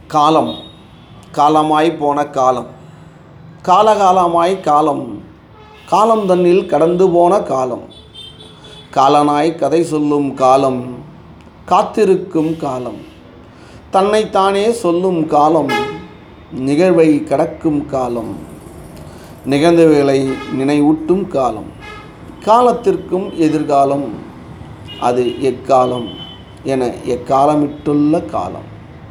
காலம் காலமாய் போன காலம் காலகாலமாய் காலம் காலம் தன்னில் கடந்து போன காலம் காலனாய் கதை சொல்லும் காலம் காத்திருக்கும் காலம் தன்னைத்தானே சொல்லும் காலம் நிகழ்வை கடக்கும் காலம் நிகழ்ந்தவைகளை நினைவூட்டும் காலம் காலத்திற்கும் எதிர்காலம் அது எக்காலம் என எக்காலமிட்டுள்ள காலம்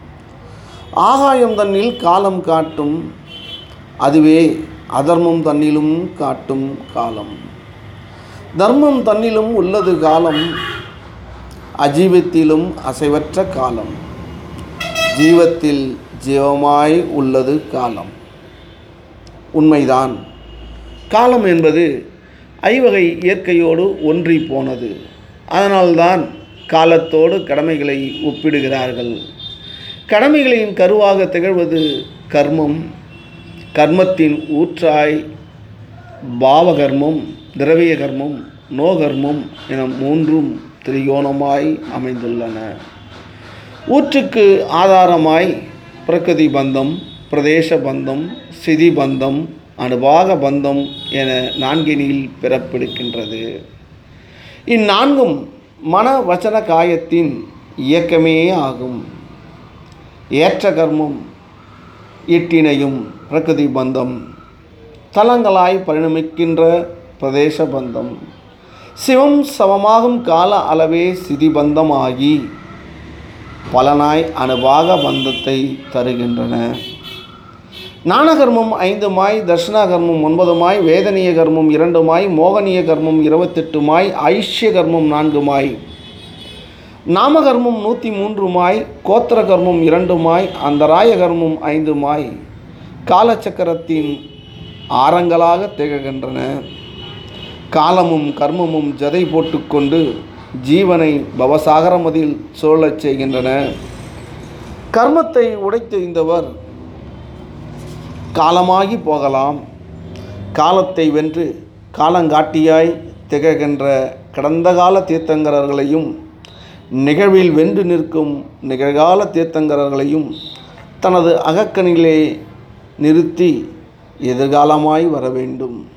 ஆகாயம் தன்னில் காலம் காட்டும் அதுவே அதர்மம் தன்னிலும் காட்டும் காலம் தர்மம் தன்னிலும் உள்ளது காலம் அஜீவத்திலும் அசைவற்ற காலம் ஜீவத்தில் ஜீவமாய் உள்ளது காலம் உண்மைதான் காலம் என்பது ஐவகை இயற்கையோடு ஒன்றி போனது அதனால்தான் காலத்தோடு கடமைகளை ஒப்பிடுகிறார்கள் கடமைகளின் கருவாக திகழ்வது கர்மம் கர்மத்தின் ஊற்றாய் பாவகர்மம் திரவிய கர்மம் நோகர்மம் என மூன்றும் திரிகோணமாய் அமைந்துள்ளன ஊற்றுக்கு ஆதாரமாய் பிரகதி பந்தம் பிரதேச பந்தம் சிதி பந்தம் அனுபாக பந்தம் என நான்கினில் பிறப்பெடுக்கின்றது இந்நான்கும் மன வச்சன காயத்தின் இயக்கமே ஆகும் ஏற்ற கர்மம் எட்டினையும் பிரகதி பந்தம் தலங்களாய் பரிணமிக்கின்ற பிரதேச பந்தம் சிவம் சமமாகும் கால அளவே சிதிபந்தமாகி பலனாய் அனுபாக பந்தத்தை தருகின்றன ஞானகர்மம் ஐந்துமாய் தர்ஷனகர்மம் ஒன்பதுமாய் வேதனீய கர்மம் இரண்டுமாய் மோகனீய கர்மம் இருபத்தெட்டுமாய் ஐஷ்ய கர்மம் நான்குமாய் நாமகர்மம் நூற்றி மூன்றுமாய் கோத்திர கர்மம் இரண்டுமாய் அந்தராய கர்மம் ஐந்துமாய் காலச்சக்கரத்தின் ஆரங்களாக திகழ்கின்றன காலமும் கர்மமும் ஜதை போட்டுக்கொண்டு ஜீவனை பவசாகரமதில் சுழலச் செய்கின்றன கர்மத்தை உடைத்தெறிந்தவர் காலமாகி போகலாம் காலத்தை வென்று காலங்காட்டியாய் திகழ்கின்ற கடந்த கால தீர்த்தங்கரர்களையும் நிகழ்வில் வென்று நிற்கும் நிகழ்கால தீர்த்தங்கரர்களையும் தனது அகக்கணிலே நிறுத்தி எதிர்காலமாய் வர வேண்டும்